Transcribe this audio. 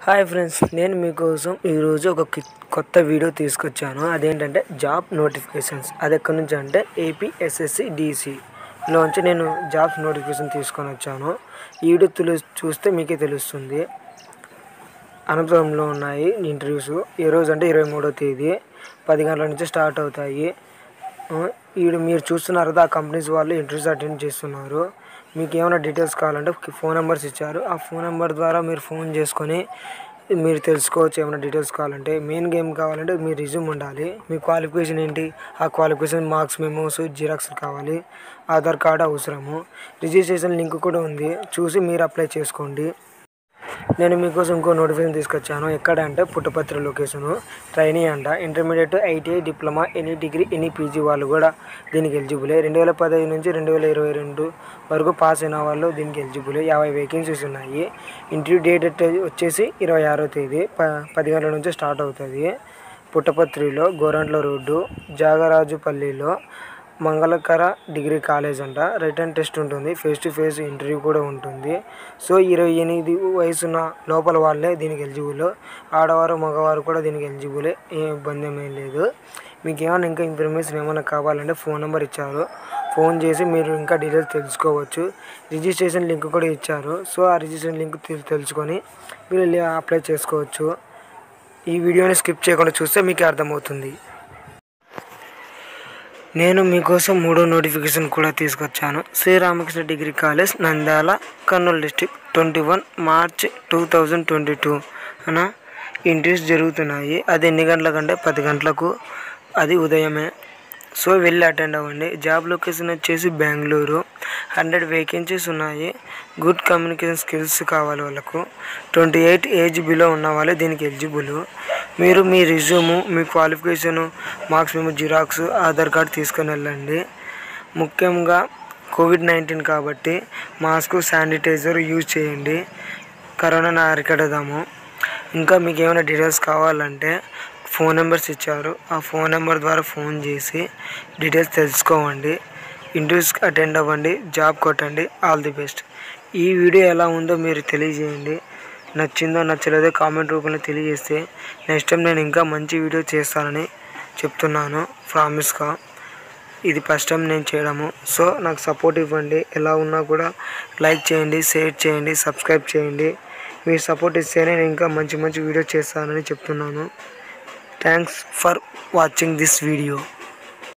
hi friends నేను మీకోసం ఈరోజు ఒక కి- కొత్త వీడియో తీసుకొచ్చాను అదేంటంటే జాబ్ నోటిఫికేషన్స్ అది ఎక్కడి నుంచి అంటే ఏపీ ఎస్ఎస్సి డిసి లోంచి నేను జాబ్స్ నోటిఫికేషన్ తీసుకొని వచ్చాను ఈ వీడియో తెలు చూస్తే మీకే తెలుస్తుంది అనంతపురంలో ఉన్నాయి ఇంటర్వ్యూస్ ఏ రోజు అంటే ఇరవై మూడో తేదీ పది గంటల నుంచి స్టార్ట్ అవుతాయి ఆ, ఈడు మీరు చూస్తున్నారు కదా ఆ కంపెనీస్ వాళ్ళు ఇంటర్వ్యూస్ అటెండ్ చేస్తున్నారు మీకు ఏమైనా డీటెయిల్స్ కావాలంటే ఫోన్ నెంబర్స్ ఇచ్చారు ఆ ఫోన్ నెంబర్ ద్వారా మీరు ఫోన్ చేసుకొని మీరు తెలుసుకోవచ్చు ఏమైనా డీటెయిల్స్ కావాలంటే మెయిన్ గేమ్ కావాలంటే మీ రిజ్యూమ్ ఉండాలి మీ క్వాలిఫికేషన్ ఏంటి ఆ క్వాలిఫికేషన్ మార్క్స్ మెమోస్ జిరాక్స్ కావాలి ఆధార్ కార్డు అవసరము రిజిస్ట్రేషన్ లింక్ కూడా ఉంది చూసి మీరు అప్లై చేసుకోండి నేను మీకోసం ఇంకో నోటిఫికేషన్ తీసుకొచ్చాను ఎక్కడ అంటే పుట్టపత్రి లొకేషను ట్రైనీ అంట intermediate ITI diploma any degree any PG వాళ్ళు కూడా దీనికి ఎలిజిబులే రెండు వేల పదహైదు నుంచి రెండు వేల ఇరవై రెండు వరకు పాస్ అయిన వాళ్ళు దీనికి ఎలిజిబులే యాభై వేకెన్సీస్ ఉన్నాయి ఇంటర్వ్యూ డేట్ వచ్చే- వచ్చేసి ఇరవై ఆరో తేదీ ప పది గంటల నుంచి స్టార్ట్ అవుతుంది పుట్టపత్రిలో గోరంట్ల రోడ్డు జాగరాజుపల్లిలో మంగళకర డిగ్రీ కాలేజ్ అంట రిటర్న్ టెస్ట్ ఉంటుంది ఫేస్ టు ఫేస్ ఇంటర్వ్యూ కూడా ఉంటుంది సో ఇరవై ఎనిమిది వయసున్న లోపల వాళ్ళే దీనికి ఎలిజిబుల్ ఆడవారు మగవారు కూడా దీనికి ఎలిజిబులే ఏ ఇబ్బంది ఏమీ లేదు మీకు ఏమైనా ఇంకా ఇన్ఫర్మేషన్ ఏమైనా కావాలంటే ఫోన్ నెంబర్ ఇచ్చారు ఫోన్ చేసి మీరు ఇంకా డీటెయిల్స్ తెలుసుకోవచ్చు రిజిస్ట్రేషన్ లింక్ కూడా ఇచ్చారు సో ఆ రిజిస్ట్రేషన్ లింక్ తెల్- తెలుసుకొని మీరు వెళ్ళి అప్లై చేసుకోవచ్చు ఈ వీడియోని స్కిప్ చేయకుండా చూస్తే మీకు అర్థమవుతుంది నేను మీకోసం మూడో నోటిఫికేషన్ కూడా తీసుకొచ్చాను Sri Ramakrishna degree college Nandyal Kurnool district twenty one March two thousand twenty two అన ఇంటర్వ్యూస్ జరుగుతున్నాయి అది ఎన్ని గంటలకంటే పది గంటలకు అది ఉదయమే సో వెళ్ళి అటెండ్ అవ్వండి జాబ్ లొకేషన్ వచ్చేసి బెంగళూరు హండ్రెడ్ వేకెన్సీస్ ఉన్నాయి గుడ్ కమ్యూనికేషన్ స్కిల్స్ కావాలి వాళ్ళకు ట్వంటీ ఎయిట్ ఏజ్ బిలో ఉన్న వాళ్ళే దీనికి ఎలిజిబుల్ మీరు మీ రిజ్యూము మీ క్వాలిఫికేషను మార్క్స్ మేము జిరాక్స్ ఆధార్ కార్డ్ తీసుకొని వెళ్ళండి ముఖ్యంగా కోవిడ్ నైన్టీన్ కాబట్టి మాస్క్ శానిటైజర్ యూజ్ చేయండి కరోనాను అరికడదాము ఇంకా మీకు ఏమైనా డీటెయిల్స్ కావాలంటే ఫోన్ నెంబర్స్ ఇచ్చారు ఆ ఫోన్ నెంబర్ ద్వారా ఫోన్ చేసి డీటెయిల్స్ తెలుసుకోవండి ఇంటర్వ్యూస్కి అటెండ్ అవ్వండి జాబ్ కొట్టండి ఆల్ ది బెస్ట్ ఈ వీడియో ఎలా ఉందో మీరు తెలియజేయండి నచ్చిందో నచ్చలేదో కామెంట్ రూపంలో తెలియజేస్తే నెక్స్ట్ టైం నేను ఇంకా మంచి వీడియో చేస్తానని చెప్తున్నాను ప్రామిస్గా ఇది ఫస్ట్ టైం నేను చేయడము సో నాకు సపోర్ట్ ఇవ్వండి ఎలా ఉన్నా కూడా లైక్ చేయండి షేర్ చేయండి సబ్స్క్రైబ్ చేయండి మీరు సపోర్ట్ ఇస్తేనే నేను ఇంకా మంచి మంచి వీడియో చేస్తానని చెప్తున్నాను thanks for watching this video